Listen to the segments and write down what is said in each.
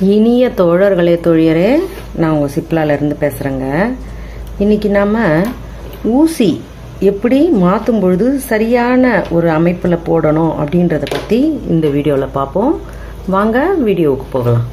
இனிய தோழர்களே தோழியரே நான் உங்கள் சிப்லாலேருந்து பேசுகிறேங்க இன்னைக்கு நாம் ஊசி எப்படி மாற்றும் பொழுது சரியான ஒரு அமைப்பில் போடணும் அப்படின்றத பற்றி இந்த வீடியோவில் பார்ப்போம் வாங்க வீடியோவுக்கு போகலாம்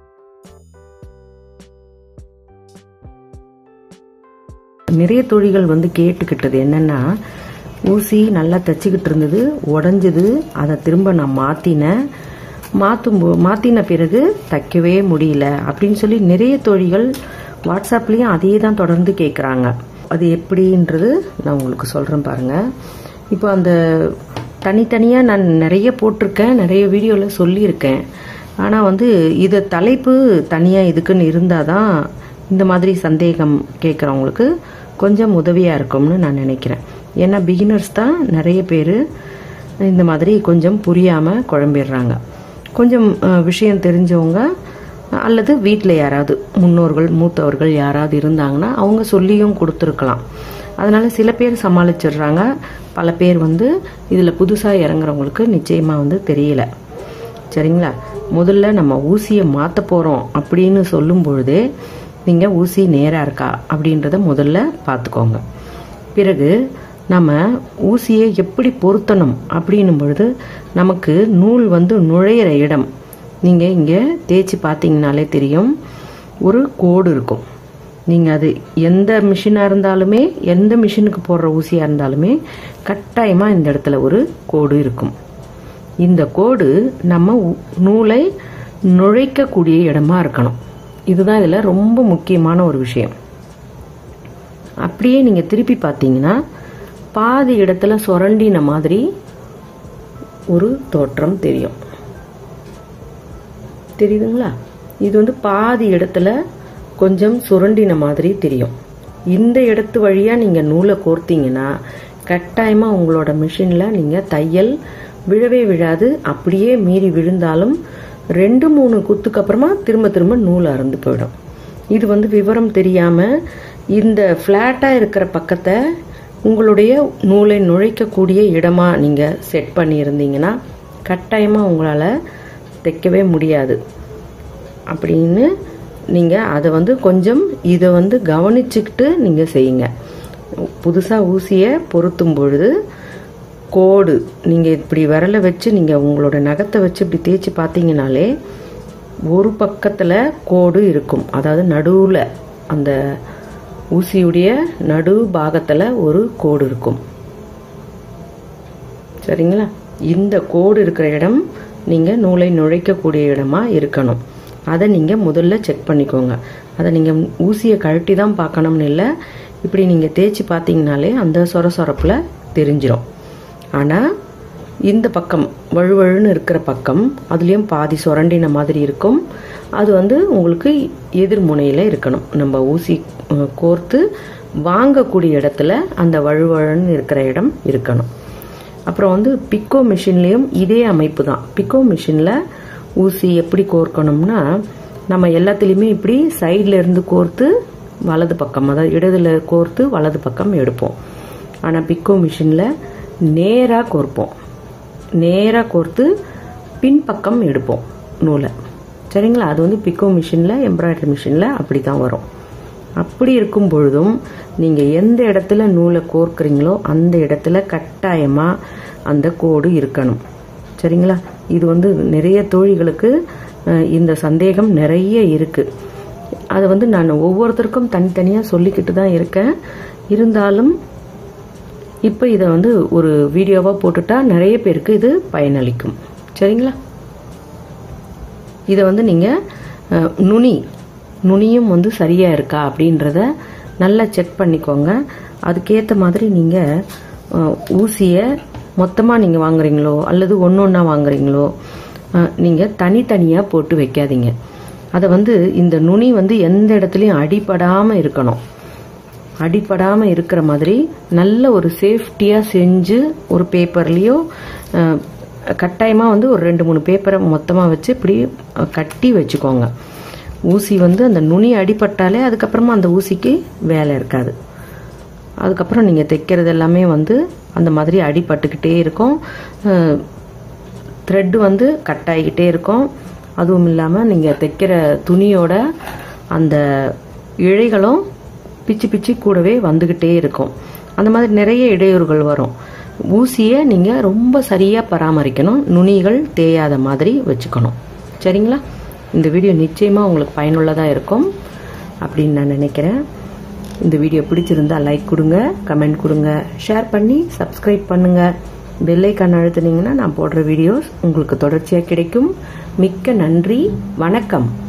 நிறைய தொழில்கள் வந்து கேட்டுக்கிட்டது என்னன்னா ஊசி நல்லா தைச்சிக்கிட்டு இருந்தது உடஞ்சது அதை திரும்ப நான் மாற்றினேன் மாற்றும் மாற்றின பிறகு தைக்கவே முடியல அப்படின்னு சொல்லி நிறைய தொழில்கள் வாட்ஸ்அப்லேயும் அதே தான் தொடர்ந்து கேட்குறாங்க அது எப்படின்றது நான் உங்களுக்கு சொல்கிறேன் பாருங்கள் இப்போ அந்த தனித்தனியாக நான் நிறைய போட்டிருக்கேன் நிறைய வீடியோவில் சொல்லியிருக்கேன் ஆனால் வந்து இதை தலைப்பு தனியாக இதுக்குன்னு இருந்தால் தான் இந்த மாதிரி சந்தேகம் கேட்குறவங்களுக்கு கொஞ்சம் உதவியாக இருக்கும்னு நான் நினைக்கிறேன் ஏன்னா பிகினர்ஸ் தான் நிறைய பேர் இந்த மாதிரி கொஞ்சம் புரியாமல் குழம்பிடுறாங்க கொஞ்சம் விஷயம் தெரிஞ்சவங்க அல்லது வீட்டில் யாராவது முன்னோர்கள் மூத்தவர்கள் யாராவது இருந்தாங்கன்னா அவங்க சொல்லியும் கொடுத்துருக்கலாம் அதனால் சில பேர் சமாளிச்சிடுறாங்க பல பேர் வந்து இதில் புதுசாக இறங்குறவங்களுக்கு நிச்சயமாக வந்து தெரியல சரிங்களா முதல்ல நம்ம ஊசியை மாற்ற போகிறோம் அப்படின்னு சொல்லும் பொழுதே நீங்கள் ஊசி நேராக இருக்கா அப்படின்றத முதல்ல பார்த்துக்கோங்க பிறகு நம்ம ஊசியை எப்படி பொருத்தணும் அப்படின்னும் பொழுது நமக்கு நூல் வந்து நுழையிற இடம் நீங்கள் இங்கே தேய்ச்சி பார்த்தீங்கனாலே தெரியும் ஒரு கோடு இருக்கும் நீங்கள் அது எந்த மிஷினாக இருந்தாலுமே எந்த மிஷினுக்கு போடுற ஊசியாக இருந்தாலுமே கட்டாயமாக இந்த இடத்துல ஒரு கோடு இருக்கும் இந்த கோடு நம்ம நூலை நுழைக்கக்கூடிய இடமா இருக்கணும் இதுதான் இதில் ரொம்ப முக்கியமான ஒரு விஷயம் அப்படியே நீங்கள் திருப்பி பார்த்தீங்கன்னா பாதி இடத்துல சுரண்டின மாதிரி ஒரு தோற்றம் தெரியும் தெரியுதுங்களா இது வந்து பாதி இடத்துல கொஞ்சம் சுரண்டின மாதிரி தெரியும் இந்த இடத்து வழியாக நீங்கள் நூலை கோர்த்தீங்கன்னா கட்டாயமாக உங்களோட மிஷினில் நீங்கள் தையல் விழவே விழாது அப்படியே மீறி விழுந்தாலும் ரெண்டு மூணு குத்துக்கு அப்புறமா திரும்ப திரும்ப நூல் அறந்து போயிடும் இது வந்து விவரம் தெரியாமல் இந்த ஃப்ளாட்டாக இருக்கிற பக்கத்தை உங்களுடைய நூலை நுழைக்கக்கூடிய இடமா நீங்கள் செட் பண்ணியிருந்தீங்கன்னா கட்டாயமாக உங்களால் தைக்கவே முடியாது அப்படின்னு நீங்கள் அதை வந்து கொஞ்சம் இதை வந்து கவனிச்சுக்கிட்டு நீங்கள் செய்யுங்க புதுசாக ஊசியை பொருத்தும் பொழுது கோடு நீங்கள் இப்படி விரலை வச்சு நீங்கள் உங்களோட நகத்தை வச்சு இப்படி தேய்ச்சி பார்த்தீங்கனாலே ஒரு பக்கத்தில் கோடு இருக்கும் அதாவது நடுவில் அந்த ஊசியுடைய நடு பாகத்தில் ஒரு கோடு இருக்கும் சரிங்களா இந்த கோடு இருக்கிற இடம் நீங்கள் நூலை நுழைக்கக்கூடிய இடமா இருக்கணும் அதை நீங்கள் முதல்ல செக் பண்ணிக்கோங்க அதை நீங்கள் ஊசியை கழட்டி தான் பார்க்கணும்னு இல்லை இப்படி நீங்கள் தேய்ச்சி பார்த்தீங்கனாலே அந்த சொர சொரப்பில் தெரிஞ்சிடும் ஆனால் இந்த பக்கம் வழுவழுன்னு இருக்கிற பக்கம் அதுலேயும் பாதி சுரண்டின மாதிரி இருக்கும் அது வந்து உங்களுக்கு எதிர்முனையில் இருக்கணும் நம்ம ஊசி கோர்த்து வாங்கக்கூடிய இடத்துல அந்த வழுவழுன்னு இருக்கிற இடம் இருக்கணும் அப்புறம் வந்து பிக்கோ மிஷின்லேயும் இதே அமைப்பு தான் பிக்கோ மிஷினில் ஊசி எப்படி கோர்க்கணும்னா நம்ம எல்லாத்துலேயுமே இப்படி சைடில் இருந்து கோர்த்து வலது பக்கம் அதாவது இடதுல கோர்த்து வலது பக்கம் எடுப்போம் ஆனால் பிக்கோ மிஷினில் நேராக கோர்ப்போம் நேராக கோர்த்து பின்பக்கம் எடுப்போம் நூலை சரிங்களா அது வந்து பிக்கோ மிஷினில் எம்ப்ராய்டரி மிஷினில் அப்படி தான் வரும் அப்படி இருக்கும் பொழுதும் நீங்கள் எந்த இடத்துல நூலை கோர்க்குறீங்களோ அந்த இடத்துல கட்டாயமாக அந்த கோடு இருக்கணும் சரிங்களா இது வந்து நிறைய தோழிகளுக்கு இந்த சந்தேகம் நிறைய இருக்குது அதை வந்து நான் ஒவ்வொருத்தருக்கும் தனித்தனியாக சொல்லிக்கிட்டு தான் இருக்கேன் இருந்தாலும் இப்போ இதை வந்து ஒரு வீடியோவாக போட்டுட்டா நிறைய பேருக்கு இது பயனளிக்கும் சரிங்களா இதை வந்து நீங்கள் நுனி நுனியும் வந்து சரியாக இருக்கா அப்படின்றத நல்லா செக் பண்ணிக்கோங்க அதுக்கேற்ற மாதிரி நீங்கள் ஊசியை மொத்தமாக நீங்கள் வாங்குறீங்களோ அல்லது ஒன்று ஒன்றா வாங்குறீங்களோ நீங்கள் தனித்தனியாக போட்டு வைக்காதீங்க அதை வந்து இந்த நுனி வந்து எந்த இடத்துலையும் அடிப்படாமல் இருக்கணும் அடிப்படாமல் இருக்கிற மாதிரி நல்ல ஒரு சேஃப்டியாக செஞ்சு ஒரு பேப்பர்லேயோ கட்டாயமாக வந்து ஒரு ரெண்டு மூணு பேப்பரை மொத்தமாக வச்சு இப்படி கட்டி வச்சுக்கோங்க ஊசி வந்து அந்த நுனி அடிப்பட்டாலே அதுக்கப்புறமா அந்த ஊசிக்கு வேலை இருக்காது அதுக்கப்புறம் நீங்கள் தைக்கிறது எல்லாமே வந்து அந்த மாதிரி அடிபட்டுக்கிட்டே இருக்கும் த்ரெட்டு வந்து கட் ஆகிக்கிட்டே இருக்கும் அதுவும் இல்லாமல் நீங்கள் தைக்கிற துணியோட அந்த இழைகளும் பிச்சு பிச்சு கூடவே வந்துக்கிட்டே இருக்கும் அந்த மாதிரி நிறைய இடையூறுகள் வரும் ஊசியை நீங்கள் ரொம்ப சரியாக பராமரிக்கணும் நுனிகள் தேயாத மாதிரி வச்சுக்கணும் சரிங்களா இந்த வீடியோ நிச்சயமாக உங்களுக்கு பயனுள்ளதாக இருக்கும் அப்படின்னு நான் நினைக்கிறேன் இந்த வீடியோ பிடிச்சிருந்தா லைக் கொடுங்க கமெண்ட் கொடுங்க ஷேர் பண்ணி சப்ஸ்கிரைப் பண்ணுங்க பெல்லைக்கான் அழுத்துனீங்கன்னா நான் போடுற வீடியோஸ் உங்களுக்கு தொடர்ச்சியாக கிடைக்கும் மிக்க நன்றி வணக்கம்